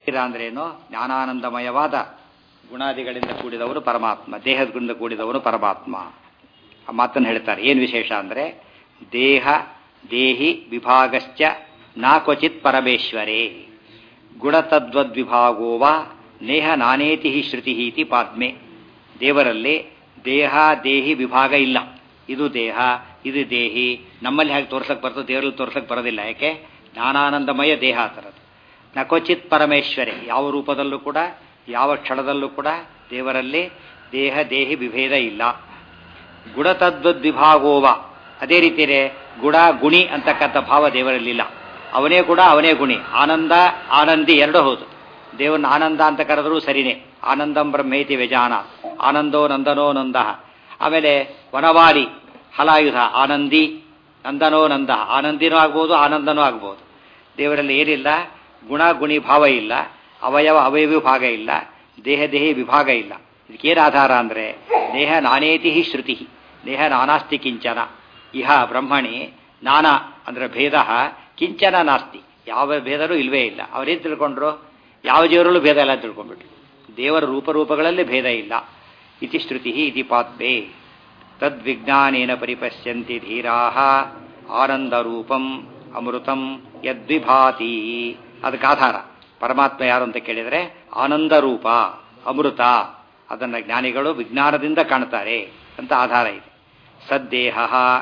ಶರೀರ ಅಂದ್ರೇನು ಜ್ಞಾನಾನಂದಮಯವಾದ ಗುಣಾದಿಗಳಿಂದ ಕೂಡಿದವರು ಪರಮಾತ್ಮ ದೇಹದಿಂದ ಕೂಡಿದವರು ಪರಮಾತ್ಮ ಆ ಮಾತನ್ನು ಹೇಳ್ತಾರೆ ಏನು ವಿಶೇಷ ಅಂದರೆ ದೇಹ ದೇಹಿ ವಿಭಾಗಶ್ಚ ನಾ ಕ್ವಚಿತ್ ಪರಮೇಶ್ವರೇ ಗುಣತದ್ವದ್ವಿಭಾಗೋ ವಾ ನೇಹ ನಾನೇತಿ ಹಿ ಶ್ರುತಿ ಇತಿ ಪಾದ್ಮೆ ದೇವರಲ್ಲಿ ದೇಹ ದೇಹಿ ವಿಭಾಗ ಇಲ್ಲ ಇದು ದೇಹ ಇದು ದೇಹಿ ನಮ್ಮಲ್ಲಿ ಹಾಗೆ ತೋರ್ಸಕ್ಕೆ ಬರ್ತದೆ ದೇವರಲ್ಲಿ ತೋರ್ಸಕ್ಕೆ ಬರೋದಿಲ್ಲ ಯಾಕೆ ಜ್ಞಾನಾನಂದಮಯ ದೇಹ ಆ ಥರದ್ದು ನಕೋಚಿತ್ ಪರಮೇಶ್ವರೇ ಯಾವ ರೂಪದಲ್ಲೂ ಕೂಡ ಯಾವ ಕ್ಷಣದಲ್ಲೂ ಕೂಡ ದೇವರಲ್ಲಿ ದೇಹ ದೇಹಿ ವಿಭೇದ ಇಲ್ಲ ಗುಣತದ್ವದ್ವಿಭಾಗೋವ ಅದೇ ರೀತಿಯೇ ಗುಣ ಗುಣಿ ಅಂತಕ್ಕಂಥ ಭಾವ ದೇವರಲ್ಲಿಲ್ಲ ಅವನೇ ಕೂಡ ಅವನೇ ಗುಣಿ ಆನಂದ ಆನಂದಿ ಎರಡು ಹೌದು ದೇವರನ್ನ ಆನಂದ ಅಂತ ಕರೆದರೂ ಸರಿನೇ ಆನಂದಂ ಬ್ರಹ್ಮೇತಿ ವ್ಯಜಾನ ಆನಂದೋ ನಂದನೋ ನಂದ ಆಮೇಲೆ ವನವಾಲಿ ಹಲಾಯುಧ ಆನಂದಿ ನಂದನೋ ನಂದ ಆನಂದಿನೂ ಆಗ್ಬೋದು ಆನಂದನೂ ಆಗ್ಬೋದು ದೇವರಲ್ಲಿ ಏನಿಲ್ಲ ಗುಣ ಗುಣಿ ಭಾವ ಇಲ್ಲ ಅವಯವ ಅವಯವಿ ಭಾಗ ಇಲ್ಲ ದೇಹ ದೇಹಿ ವಿಭಾಗ ಇಲ್ಲ ಇದಕ್ಕೇನು ಆಧಾರ ಅಂದರೆ ದೇಹ ನಾನೇತಿ ಶ್ರುತಿ ದೇಹ ನಾನಾಸ್ತಿ ಕಿಂಚನ ಇಹ ಬ್ರಹ್ಮಣಿ ನಾನಾ ಅಂದರೆ ಭೇದ ಕಿಂಚನ ನಾಸ್ತಿ ಯಾವ ಭೇದನೂ ಇಲ್ವೇ ಇಲ್ಲ ಅವರೇನು ತಿಳ್ಕೊಂಡ್ರು ಯಾವ ಜೀವರಲ್ಲೂ ಭೇದ ಇಲ್ಲ ತಿಳ್ಕೊಂಡ್ಬಿಟ್ರು ದೇವರ ರೂಪರೂಪಗಳಲ್ಲಿ ಭೇದ ಇಲ್ಲ ಇತಿ ಶ್ರುತಿ ಇತಿ ಪಾತ್ಮೆ ತದ್ವಿಜ್ಞಾನೇನ ಪರಿಪಶ್ಯಂತಿ ಧೀರಾ ಆನಂದರೂಪಂ ಅಮೃತಂ ಯದ್ವಿಭಾತಿ ಅದಕ್ಕೆ ಆಧಾರ ಪರಮಾತ್ಮ ಯಾರು ಅಂತ ಕೇಳಿದರೆ ಆನಂದ ರೂಪ ಅಮೃತ ಅದನ್ನು ಜ್ಞಾನಿಗಳು ವಿಜ್ಞಾನದಿಂದ ಕಾಣ್ತಾರೆ ಅಂತ ಆಧಾರ ಇದೆ ಸದ್ದೇಹ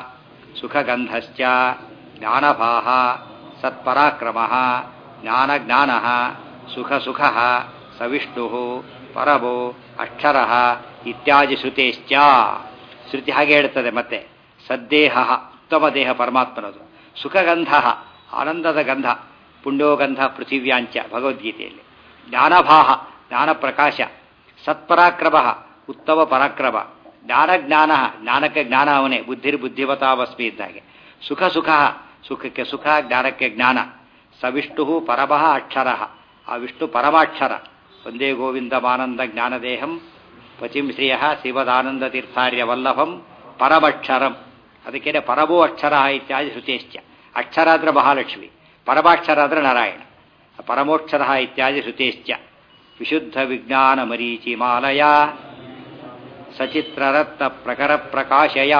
ಸುಖಗಂಧಶ್ಚ ಜ್ಞಾನಭಾಹ ಸತ್ಪರಾಕ್ರಮ ಜ್ಞಾನ ಜ್ಞಾನ ಸುಖ ಸುಖ ಸವಿಷ್ಣು ಪರಭೋ ಅಕ್ಷರ ಇತ್ಯಾದಿ ಶ್ರುತೇಶ್ಚ ಶ್ರುತಿ ಹಾಗೆ ಹೇಳ್ತದೆ ಮತ್ತೆ ಸದ್ದೇಹ ಉತ್ತಮ ದೇಹ ಪರಮಾತ್ಮನದು ಸುಖಗಂಧ ಆನಂದದ ಗಂಧ ಪುಣ್ಯೋಗಂಧ ಪೃಥಿವ್ಯಾಂಚ ಭಗವದ್ಗೀತೆಯಲ್ಲಿ ಜ್ಞಾನಭಾಹ ಜ್ಞಾನ ಪ್ರಕಾಶ ಸತ್ಪರಾಕ್ರಮ ಉತ್ತಮ ಪರಾಕ್ರಮ ಜ್ಞಾನ ಜ್ಞಾನ ಜ್ಞಾನಕ್ಕೆ ಜ್ಞಾನ ಅವನೇ ಬುದ್ಧಿರ್ ಬುದ್ಧಿವತಾವಸ್ಮಿ ಇದ್ದಾಗೆ ಸುಖ ಸುಖ ಸುಖಕ್ಕೆ ಸುಖ ಜ್ಞಾನಕ್ಕೆ ಜ್ಞಾನ ಸವಿಷ್ಣು ಪರಮಃ ಅಕ್ಷರ ಆ ವಿಷ್ಣು ಪರಮಾಕ್ಷರ ಒಂದೇ ಗೋವಿಂದಮಾನಂದ ಜ್ಞಾನದೇಹಂ ಪಚಿಂ ಶ್ರಿಯ ಶಿವದಾನಂದ ತೀರ್ಥಾರ್ಯ ವಲ್ಲಭಂ ಪರಮಕ್ಷರಂ ಅದಕ್ಕೇನೆ ಪರಮೋ ಅಕ್ಷರ ಇತ್ಯಾದಿ ಶ್ರುತೇಶ್ಚ ಅಕ್ಷರ ಅಂದ್ರೆ ಮಹಾಲಕ್ಷ್ಮಿ ಪರಮಾಕ್ಷರ ಅಂದ್ರೆ ನಾರಾಯಣ ಪರಮೋಕ್ಷರ ಇತ್ಯಾದಿ ಶ್ರುತೇಶ್ಚ ವಿಶುದ್ಧ ವಿಜ್ಞಾನ ಮರೀಚಿ ಮಾಲಯ ಸಚಿತ್ರರತ್ನ ಪ್ರಕರ ಪ್ರಕಾಶಯ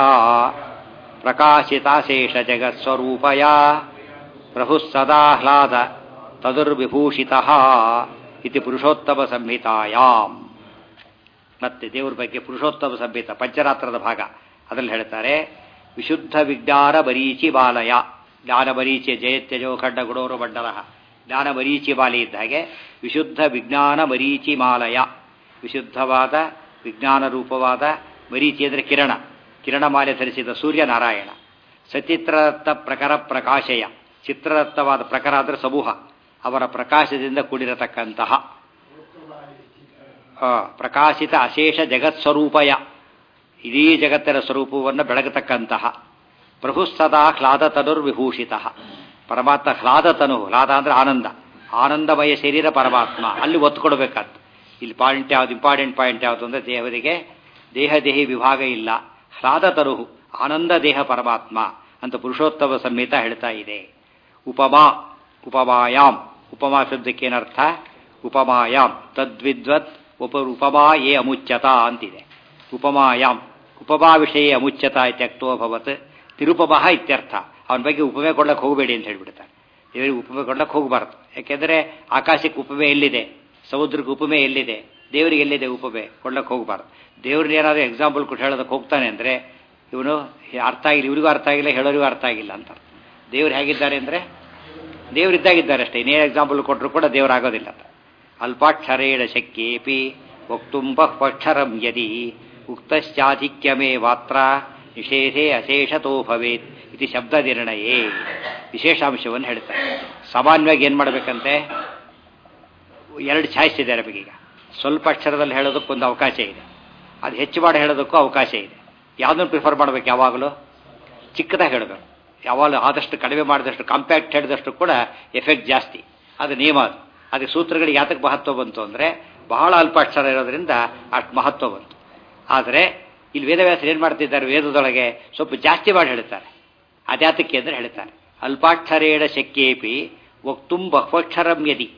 ಪ್ರಕಾಶಿತಾಶೇಷ ಜಗತ್ಸ್ವರೂಪಯ ಪ್ರಭು ಸದಾಹ್ಲಾದ ತದುರ್ವಿಭೂಷಿತ ಇತಿ ಪುರುಷೋತ್ತಮ ಸಂಹಿತಾಯಾಮ್ ಮತ್ತೆ ದೇವರ ಬಗ್ಗೆ ಪುರುಷೋತ್ತಮ ಸಂಹಿತ ಪಂಚರಾತ್ರದ ಭಾಗ ಅದರಲ್ಲಿ ಹೇಳ್ತಾರೆ ವಿಶುದ್ಧ ವಿಜ್ಞಾನ ಬರೀಚಿ ಬಾಲಯ ಜ್ಞಾನ ಬರೀಚಿ ಜಯತ್ಯಜೋ ಖಂಡ ಗುಡೋರು ಮಂಡಲ ಜ್ಞಾನ ಮರೀಚಿ ಬಾಲಿ ಇದ್ದ ಹಾಗೆ ವಿಶುದ್ಧ ವಿಜ್ಞಾನ ಮರೀಚಿ ಮಾಲಯ ವಿಶುದ್ಧವಾದ ವಿಜ್ಞಾನ ರೂಪವಾದ ಮರೀಚಿ ಅಂದರೆ ಕಿರಣ ಕಿರಣಮಾಲೆ ಧರಿಸಿದ ಸೂರ್ಯ ನಾರಾಯಣ ಸಚಿತ್ರರತ್ನ ಪ್ರಕರ ಪ್ರಕಾಶಯ ಚಿತ್ರರತ್ನವಾದ ಪ್ರಕಾರ ಅಂದರೆ ಸಮೂಹ ಅವರ ಪ್ರಕಾಶದಿಂದ ಕೂಡಿರತಕ್ಕಂತಹ ಪ್ರಕಾಶಿತ ಅಶೇಷ ಜಗತ್ ಸ್ವರೂಪಯ ಇಡೀ ಜಗತ್ತಿನ ಸ್ವರೂಪವನ್ನು ಬೆಳಗತಕ್ಕಂತಹ ಪ್ರಭು ಸದಾ ಹ್ಲಾದತನುರ್ವಿಭೂಷಿತ ಪರಮಾತ್ಮ ಹ್ಲಾದತನು ಹ್ಲಾದ ಅಂದ್ರೆ ಆನಂದ ಆನಂದಮಯ ಶರೀರ ಪರಮಾತ್ಮ ಅಲ್ಲಿ ಒತ್ತು ಕೊಡಬೇಕಂತ ಇಲ್ಲಿ ಪಾಯಿಂಟ್ ಯಾವ್ದು ಇಂಪಾರ್ಟೆಂಟ್ ಪಾಯಿಂಟ್ ಯಾವುದು ಅಂದರೆ ದೇವರಿಗೆ ದೇಹ ದೇಹಿ ವಿಭಾಗ ಇಲ್ಲ ಹ್ಲಾದತನು ಆನಂದ ದೇಹ ಪರಮಾತ್ಮ ಅಂತ ಪುರುಷೋತ್ತಮ ಸಂಹಿತ ಹೇಳ್ತಾ ಇದೆ ಉಪಮಾ ಉಪಮಾಯಾಮ್ ಉಪಮಾ ಶಬ್ದಕ್ಕೆ ಏನರ್ಥ ಉಪಮಾಯಾಮ್ ತದ್ವಿದ್ವತ್ ಉಪ ಉಪಮಾ ಏ ಅಮುಚ್ಯತ ಅಂತಿದೆ ಉಪಮಾಯಾಮ್ ಉಪಮಾ ವಿಷಯ ಅಮುಚ್ಯತ ಇತ್ಯಕ್ತೋಭವತ್ ತಿರುಪಮಃ ಇತ್ಯರ್ಥ ಅವನ ಬಗ್ಗೆ ಉಪಮೆ ಕೊಡ್ಲಕ್ಕೆ ಹೋಗಬೇಡಿ ಅಂತ ಹೇಳ್ಬಿಡ್ತಾರೆ ದೇವರಿಗೆ ಉಪಮೆ ಕೊಡ್ಲಕ್ಕೆ ಹೋಗಬಾರ್ದು ಯಾಕೆಂದರೆ ಆಕಾಶಕ್ಕೆ ಉಪಮೆ ಎಲ್ಲಿದೆ ಸಮುದ್ರಕ್ಕೆ ಉಪಮೆ ಎಲ್ಲಿದೆ ದೇವರಿಗೆ ಎಲ್ಲಿದೆ ಉಪಮೆ ಕೊಡ್ಲಕ್ಕೆ ಹೋಗಬಾರ್ದು ದೇವ್ರನ್ನ ಏನಾದರೂ ಎಕ್ಸಾಂಪಲ್ ಕೊಟ್ಟು ಹೇಳೋದಕ್ಕೆ ಹೋಗ್ತಾನೆ ಅಂದರೆ ಇವನು ಅರ್ಥ ಆಗಿಲ್ಲ ಇವರಿಗೂ ಅರ್ಥ ಆಗಿಲ್ಲ ಹೇಳೋರಿಗೂ ಅರ್ಥ ಆಗಿಲ್ಲ ಅಂತ ದೇವ್ರು ಹೇಗಿದ್ದಾರೆ ಅಂದರೆ ದೇವರಿದ್ದಾಗಿದ್ದಾರೆ ಅಷ್ಟೇ ಇನ್ನೇನು ಎಕ್ಸಾಂಪಲ್ ಕೊಟ್ಟರು ಕೂಡ ದೇವರಾಗೋದಿಲ್ಲ ಅಲ್ಪಾಕ್ಷರೇಣ ಶಕ್ಯೇಪಿ ವಕ್ತುಂಬ ಪಕ್ಷರಂ ಯದಿ ಉಕ್ತಶ್ಚಾಧಿಕ್ಯಮೇ ಮಾತ್ರ ನಿಷೇಧೇ ಅಶೇಷತೋ ಭವೇತ್ ಇದು ಶಬ್ದ ನಿರ್ಣಯೇ ವಿಶೇಷಾಂಶವನ್ನು ಹೇಳ್ತಾರೆ ಸಾಮಾನ್ಯವಾಗಿ ಏನು ಮಾಡಬೇಕಂತೆ ಎರಡು ಚಾಯ್ಸ್ ಇದೆ ನಮಗೀಗ ಸ್ವಲ್ಪ ಅಕ್ಷರದಲ್ಲಿ ಹೇಳೋದಕ್ಕೊಂದು ಅವಕಾಶ ಇದೆ ಅದು ಹೆಚ್ಚು ಮಾಡಿ ಹೇಳೋದಕ್ಕೂ ಅವಕಾಶ ಇದೆ ಯಾವುದನ್ನು ಪ್ರಿಫರ್ ಮಾಡಬೇಕು ಯಾವಾಗಲೂ ಚಿಕ್ಕದಾಗಿ ಹೇಳಬೇಕು ಯಾವಾಗಲೂ ಆದಷ್ಟು ಕಡಿಮೆ ಮಾಡಿದಷ್ಟು ಕಾಂಪ್ಯಾಕ್ಟ್ ಹೇಳಿದಷ್ಟು ಕೂಡ ಎಫೆಕ್ಟ್ ಜಾಸ್ತಿ ಅದು ನಿಯಮ ಅದು ಅದಕ್ಕೆ ಸೂತ್ರಗಳಿಗೆ ಯಾತಕ್ಕೆ ಮಹತ್ವ ಬಂತು ಅಂದರೆ ಬಹಳ ಅಲ್ಪ ಅಕ್ಷರ ಇರೋದ್ರಿಂದ ಅಷ್ಟು ಮಹತ್ವ ಬಂತು ಆದರೆ ಇಲ್ಲಿ ವೇದವ್ಯಾಸರು ಏನು ಮಾಡ್ತಿದ್ದಾರೆ ವೇದದೊಳಗೆ ಸ್ವಲ್ಪ ಜಾಸ್ತಿ ಮಾಡಿ ಹೇಳ್ತಾರೆ ಅದ್ಯಾತಕ್ಕೆ ಅಂದರೆ ಹೇಳ್ತಾರೆ ಅಲ್ಪಾಕ್ಷರೇಣ ಶಕ್ಯೇಪಿ ವಕ್ತುಂ ಬಹ್ವಕ್ಷರಂ ಯದಿ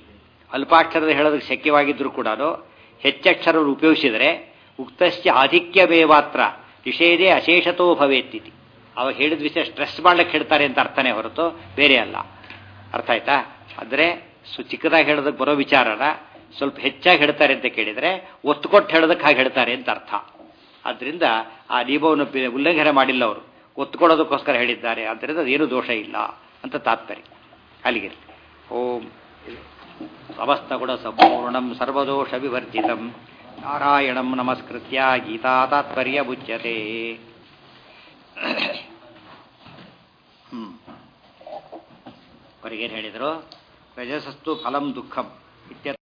ಅಲ್ಪಾಕ್ಷರದ ಹೇಳೋದಕ್ಕೆ ಶಕ್ಯವಾಗಿದ್ದರೂ ಕೂಡ ಹೆಚ್ಚಕ್ಷರವನ್ನು ಉಪಯೋಗಿಸಿದರೆ ಉಕ್ತಶ್ಚ ಆಧಿಕ್ಯಮೇವಾತ್ರ ನಿಷೇಧೇ ಅಶೇಷತೋ ಭವೇತ್ತಿತಿ ಅವಾಗ ಹೇಳಿದ ವಿಷಯ ಸ್ಟ್ರೆಸ್ ಮಾಡ್ಲಿಕ್ಕೆ ಹೇಳ್ತಾರೆ ಅಂತ ಅರ್ಥನೇ ಹೊರತು ಬೇರೆ ಅಲ್ಲ ಅರ್ಥ ಆಯ್ತಾ ಅಂದರೆ ಸು ಚಿಕ್ಕದಾಗಿ ಹೇಳೋದಕ್ಕೆ ಬರೋ ವಿಚಾರನ ಸ್ವಲ್ಪ ಹೆಚ್ಚಾಗಿ ಹೇಳ್ತಾರೆ ಅಂತ ಕೇಳಿದರೆ ಒತ್ತು ಕೊಟ್ಟು ಹೇಳೋದಕ್ಕೆ ಹಾಗೆ ಹೇಳ್ತಾರೆ ಅಂತ ಅರ್ಥ ಆದ್ದರಿಂದ ಆ ನಿಯಮವನ್ನು ಪಿ- ಉಲ್ಲಂಘನೆ ಮಾಡಿಲ್ಲ ಅವರು ಒತ್ತು ಕೊಡೋದಕ್ಕೋಸ್ಕರ ಹೇಳಿದ್ದಾರೆ ಆದ್ದರಿಂದ ಅದೇನು ದೋಷ ಇಲ್ಲ ಅಂತ ತಾತ್ಪರ್ಯ ಅಲ್ಲಿಗೆ ಓಂ ಸಮಸ್ತ ಗುಣ ಸಂಪೂರ್ಣಂ ಸರ್ವದೋಷ ವಿವರ್ಜಿತಂ ನಾರಾಯಣಂ ನಮಸ್ಕೃತ್ಯ ಗೀತಾ ತಾತ್ಪರ್ಯ ಮುಚ್ಯತೆ ಹ್ಮ್ ಅವರಿಗೇನು ಹೇಳಿದರು ರಜಸಸ್ತು ಫಲಂ ದುಃಖಂ ಇತ್ಯ